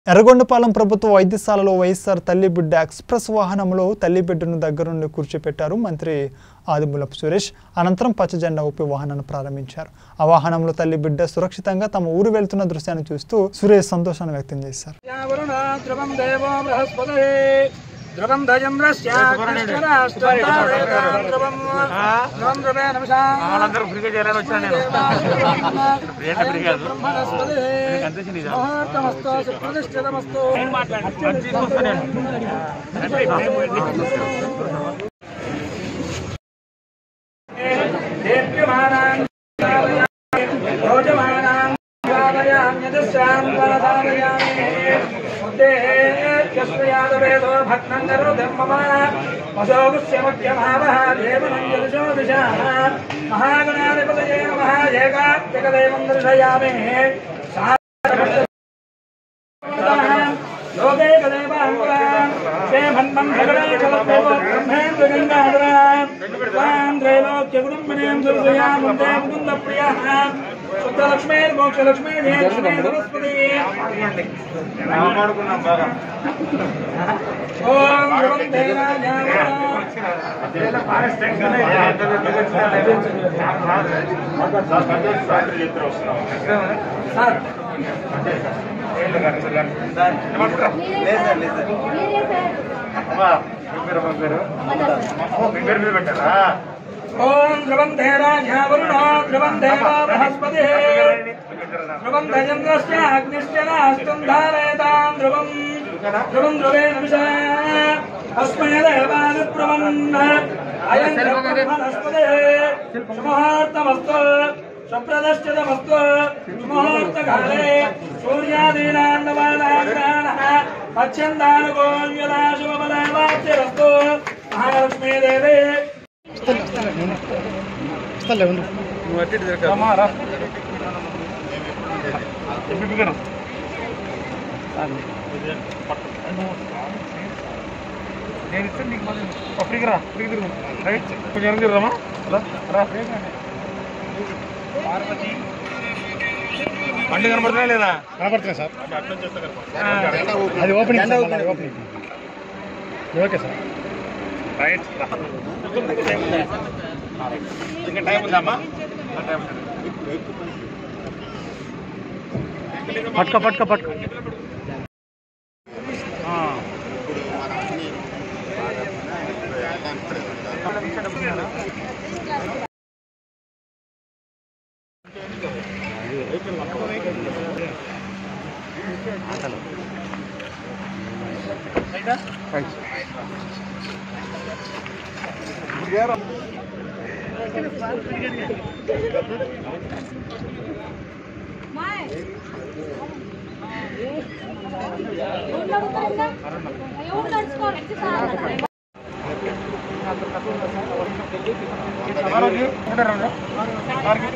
ఎర్రగొండపాలెం ప్రభుత్వ వైద్యశాలలో వైఎస్ఆర్ తల్లి బిడ్డ ఎక్స్ప్రెస్ వాహనంలో తల్లి బిడ్డను దగ్గరుండి కూర్చోపెట్టారు మంత్రి ఆదిమూలపు సురేష్ అనంతరం పచ్చజెండా ఊపి వాహనాన్ని ప్రారంభించారు ఆ వాహనంలో తల్లి బిడ్డ సురక్షితంగా తమ ఊరు వెళ్తున్న దృశ్యాన్ని చూస్తూ సురేష్ సంతోషాన్ని వ్యక్తం చేశారు వరుణ ధ్రువం దేవో బృహస్పతి ధ్రువం దయంద్రస్య ధ్రువం ధ్రువం ధ్రువే వాళ్ళందరూ ఫ్రీగా చేయాలని వచ్చాను నేను ఫ్రీ కాదు. బ్రహ్మణస్పతి కనిపించింది ఇది. ముహూర్తమస్తు సుప్రతిష్ఠితమస్తు అది తీసుకొస్తా నేను దేవ్యమానాన్ భోజమానాన్ ధారయామ్యదస్యాం ధారయామి ఉద్దేశ్యయాదవేదో భక్తం కరోధం మమ వశోగుస్యమఖ్యమావహ దేవనంజలిశో దిశాః మహాగణాధిపతయే నమః ఏకాత్మకదేవం దర్శయామి లోకే కదేవాంగురాన్ తే మన్మం భగవే కలపేవో బ్రహ్మేంద్ర గంగాధరాన్ తాం త్రైలోక్యగుణంబినేం దుర్గయాముందే ముకుంద ప్రియాః శుద్ధలక్ష్మే మోక్షలక్ష్మే జయలక్ష్మే సరస్వతి మాట్లాడుకున్నాం బాగా ఓం ధ్రువం దేవాయ సార్ పెట్టారా ఓం ధ్రువం దేవాయ వరుణ ధ్రువం దేవా బృహస్పతి ధ్రువం దజంద్రస్య అగ్నిశ్చ నాస్తం ధారయతాం ధ్రువం ధ్రువం ధ్రువేణ విషా అస్మై దేవాని ప్రవన్న అయం బ్రహ్మణస్పతే సుముహూర్తమస్తు సుప్రదశ్చితమస్తు సుముహూర్తకాలే సూర్యాదీనాం నవానాం గ్రహణः పశ్యందానుగోళ్యదా శుభఫలవాప్తిరస్తు మహాలక్ష్మీ దేవి నేను ఇస్తే నీకు మళ్ళీ ఫ్రీగా రా ఫ్రీగా తిరుగు రైట్ కొంచెం వెనక్కి తిరుగుదామా రా రా బండి కనబడుతున్నా లేదా కనపడుతుంది సార్ అది ఓపెనింగ్ సార్ అది ఓపెనింగ్ ఓకే సార్ రైట్ ఇంకా టైం ఉందమ్మా టైం ఉంది. పట్టుకో పట్టుకో పట్టుకో ఆ. ఆరోగ్యం ఒకటే రెండు ఆరోగ్యం